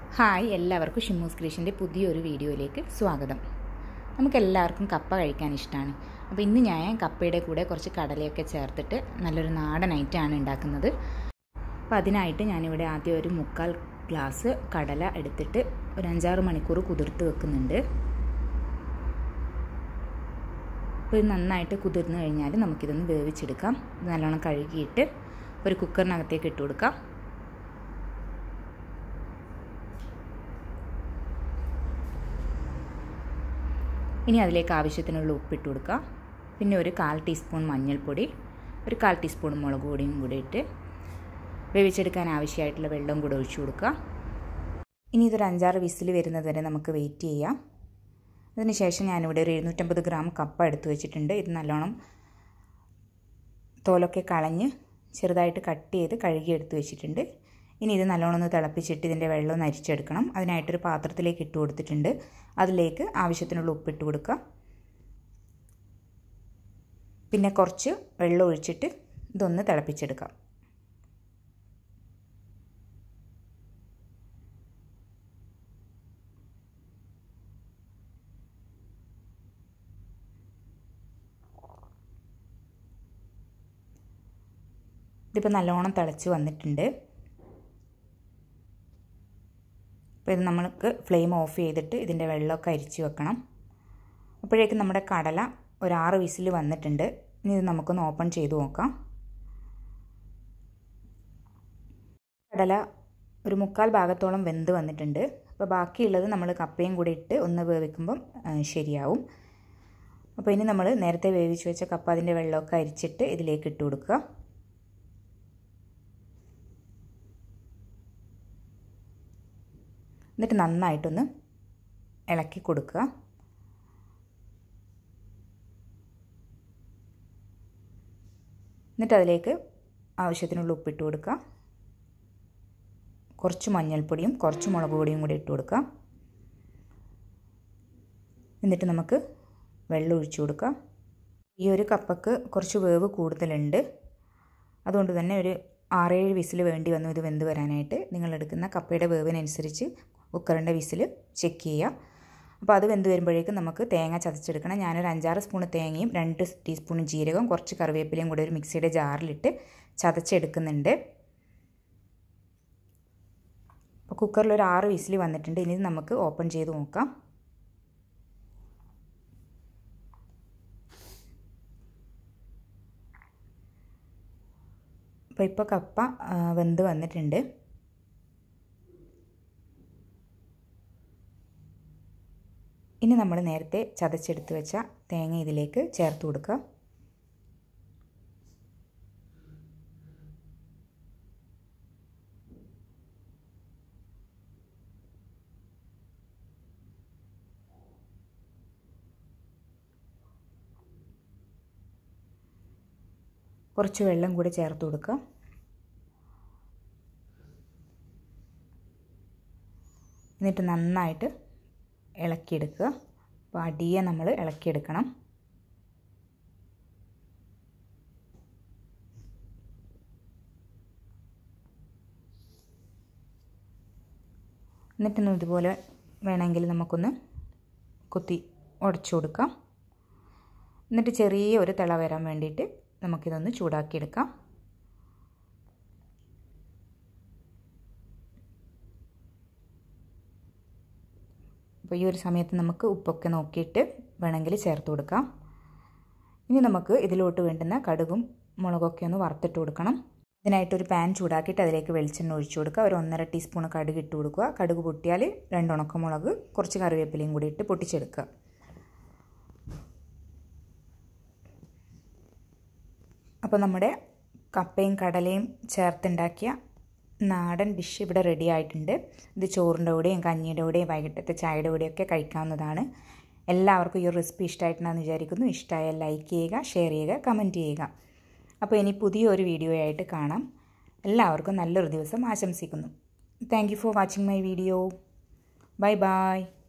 hi എല്ലാവർക്കും ഷിമ്മൂസ് ക്രിഷിൻ്റെ പുതിയൊരു വീഡിയോയിലേക്ക് സ്വാഗതം നമുക്കെല്ലാവർക്കും കപ്പ കഴിക്കാൻ ഇഷ്ടമാണ് അപ്പോൾ ഇന്ന് ഞാൻ കപ്പയുടെ കൂടെ കുറച്ച് കടലയൊക്കെ ചേർത്തിട്ട് നല്ലൊരു നാടൻ ഐറ്റമാണ് ഉണ്ടാക്കുന്നത് അപ്പോൾ അതിനായിട്ട് ഞാനിവിടെ ആദ്യം ഒരു മുക്കാൽ ഗ്ലാസ് കടല എടുത്തിട്ട് ഒരു അഞ്ചാറ് മണിക്കൂർ കുതിർത്ത് വെക്കുന്നുണ്ട് അപ്പോൾ ഇത് നന്നായിട്ട് കുതിർന്നു കഴിഞ്ഞാൽ നമുക്കിതൊന്ന് വേവിച്ചെടുക്കാം ഇത് നല്ലോണം കഴുകിയിട്ട് ഒരു കുക്കറിനകത്തേക്ക് ഇട്ട് കൊടുക്കാം ഇനി അതിലേക്ക് ആവശ്യത്തിനുള്ള ഉപ്പിട്ട് കൊടുക്കുക പിന്നെ ഒരു കാൽ ടീസ്പൂൺ മഞ്ഞൾപ്പൊടി ഒരു കാൽ ടീസ്പൂൺ മുളക് പൊടിയും കൂടി ഇട്ട് വേവിച്ചെടുക്കാൻ ആവശ്യമായിട്ടുള്ള വെള്ളം കൂടെ ഒഴിച്ചു കൊടുക്കുക ഇനി ഇതൊരു അഞ്ചാറ് വിസിൽ വരുന്നത് വരെ നമുക്ക് വെയിറ്റ് ചെയ്യാം അതിനുശേഷം ഞാനിവിടെ ഒരു എഴുന്നൂറ്റമ്പത് ഗ്രാം കപ്പ എടുത്തു വെച്ചിട്ടുണ്ട് ഇത് നല്ലോണം തോലൊക്കെ കളഞ്ഞ് ചെറുതായിട്ട് കട്ട് ചെയ്ത് കഴുകി എടുത്തു വെച്ചിട്ടുണ്ട് ഇനി ഇത് നല്ലോണം ഒന്ന് തിളപ്പിച്ചിട്ട് ഇതിൻ്റെ വെള്ളം ഒന്ന് അരിച്ചെടുക്കണം അതിനായിട്ടൊരു പാത്രത്തിലേക്ക് ഇട്ട് കൊടുത്തിട്ടുണ്ട് അതിലേക്ക് ആവശ്യത്തിനുള്ള ഉപ്പിട്ട് കൊടുക്കുക പിന്നെ കുറച്ച് വെള്ളം ഒഴിച്ചിട്ട് ഇതൊന്ന് തിളപ്പിച്ചെടുക്കാം ഇതിപ്പോൾ നല്ലോണം തിളച്ച് വന്നിട്ടുണ്ട് അപ്പോൾ ഇത് നമ്മൾക്ക് ഫ്ലെയിം ഓഫ് ചെയ്തിട്ട് ഇതിൻ്റെ വെള്ളമൊക്കെ അരിച്ച് വെക്കണം അപ്പോഴേക്കും നമ്മുടെ കടല ഒരു ആറ് വിസിൽ വന്നിട്ടുണ്ട് ഇനി ഇത് നമുക്കൊന്ന് ഓപ്പൺ ചെയ്ത് നോക്കാം കടല ഒരു മുക്കാൽ ഭാഗത്തോളം വെന്ത് വന്നിട്ടുണ്ട് അപ്പോൾ ബാക്കിയുള്ളത് നമ്മൾ കപ്പയും കൂടി ഇട്ട് ഒന്ന് വേവിക്കുമ്പം ശരിയാവും അപ്പോൾ ഇനി നമ്മൾ നേരത്തെ വേവിച്ച് വെച്ച കപ്പ അതിൻ്റെ വെള്ളമൊക്കെ അരിച്ചിട്ട് ഇതിലേക്ക് ഇട്ട് കൊടുക്കുക എന്നിട്ട് നന്നായിട്ടൊന്ന് ഇളക്കി കൊടുക്കുക എന്നിട്ട് അതിലേക്ക് ആവശ്യത്തിനുള്ള ഉപ്പിട്ട് കൊടുക്കുക കുറച്ച് മഞ്ഞൾപ്പൊടിയും കുറച്ച് മുളക് പൊടിയും കൂടി ഇട്ട് കൊടുക്കുക എന്നിട്ട് നമുക്ക് വെള്ളം ഒഴിച്ചു കൊടുക്കുക ഈ ഒരു കപ്പക്ക് കുറച്ച് വേവ് കൂടുതലുണ്ട് അതുകൊണ്ട് തന്നെ ഒരു ആറേഴ് വിസിൽ വേണ്ടി വന്നു ഇത് വെന്ത് വരാനായിട്ട് നിങ്ങൾ എടുക്കുന്ന കപ്പയുടെ വേവിനനുസരിച്ച് കുക്കറിൻ്റെ വിസിൽ ചെക്ക് ചെയ്യുക അപ്പോൾ അത് വെന്ത് വരുമ്പോഴേക്കും നമുക്ക് തേങ്ങ ചതച്ചെടുക്കണം ഞാനൊരു അഞ്ചാറ് സ്പൂൺ തേങ്ങയും രണ്ട് ടീസ്പൂൺ ജീരകവും കുറച്ച് കറിവേപ്പിലയും കൂടി ഒരു മിക്സിയുടെ ജാറിലിട്ട് ചതച്ചെടുക്കുന്നുണ്ട് അപ്പോൾ കുക്കറിൽ ഒരു ആറ് വിസിൽ വന്നിട്ടുണ്ട് ഇനി നമുക്ക് ഓപ്പൺ ചെയ്ത് നോക്കാം അപ്പോൾ ഇപ്പോൾ കപ്പ വെന്ത് വന്നിട്ടുണ്ട് ഇനി നമ്മൾ നേരത്തെ ചതച്ചെടുത്ത് വെച്ച തേങ്ങ ഇതിലേക്ക് ചേർത്ത് കൊടുക്കുക കുറച്ച് വെള്ളം കൂടി ചേർത്ത് കൊടുക്കുക എന്നിട്ട് നന്നായിട്ട് ഇളക്കിയെടുക്കുക അപ്പോൾ അടിയെ നമ്മൾ ഇളക്കിയെടുക്കണം എന്നിട്ടൊന്ന് ഇതുപോലെ വേണമെങ്കിൽ നമുക്കൊന്ന് കുത്തി ഉടച്ചു കൊടുക്കാം എന്നിട്ട് ചെറിയ ഒരു തിള വരാൻ വേണ്ടിയിട്ട് നമുക്കിതൊന്ന് ചൂടാക്കിയെടുക്കാം അപ്പോൾ ഈ ഒരു സമയത്ത് നമുക്ക് ഉപ്പൊക്കെ നോക്കിയിട്ട് വേണമെങ്കിൽ ചേർത്ത് കൊടുക്കാം ഇനി നമുക്ക് ഇതിലോട്ട് വേണ്ടുന്ന കടുകും മുളകൊക്കെ ഒന്ന് വറുത്തിട്ട് കൊടുക്കണം ഇതിനായിട്ടൊരു പാൻ ചൂടാക്കിയിട്ട് അതിലേക്ക് വെളിച്ചെണ്ണ ഒഴിച്ചു കൊടുക്കുക ഒരു ഒന്നര ടീസ്പൂൺ കടുക് ഇട്ട് കൊടുക്കുക കടുക് പൊട്ടിയാൽ രണ്ട് ഉണക്കമുളക് കുറച്ച് കറിവേപ്പിലയും കൂടി ഇട്ട് പൊട്ടിച്ചെടുക്കുക അപ്പോൾ നമ്മുടെ കപ്പയും കടലയും ചേർത്തുണ്ടാക്കിയ നാടൻ ഡിഷ് ഇവിടെ റെഡി ആയിട്ടുണ്ട് ഇത് ചോറിൻ്റെ കൂടെയും കഞ്ഞിയുടെ കൂടെയും വൈകിട്ടത്തെ ചായയുടെ കൂടെയൊക്കെ കഴിക്കാവുന്നതാണ് എല്ലാവർക്കും ഈ ഒരു റെസിപ്പി ഇഷ്ടമായിട്ടുണ്ടെന്ന് വിചാരിക്കുന്നു ഇഷ്ടമായാൽ ലൈക്ക് ചെയ്യുക ഷെയർ ചെയ്യുക കമൻറ്റ് ചെയ്യുക അപ്പോൾ ഇനി പുതിയൊരു വീഡിയോ ആയിട്ട് കാണാം എല്ലാവർക്കും നല്ലൊരു ദിവസം ആശംസിക്കുന്നു thank you for watching my video bye by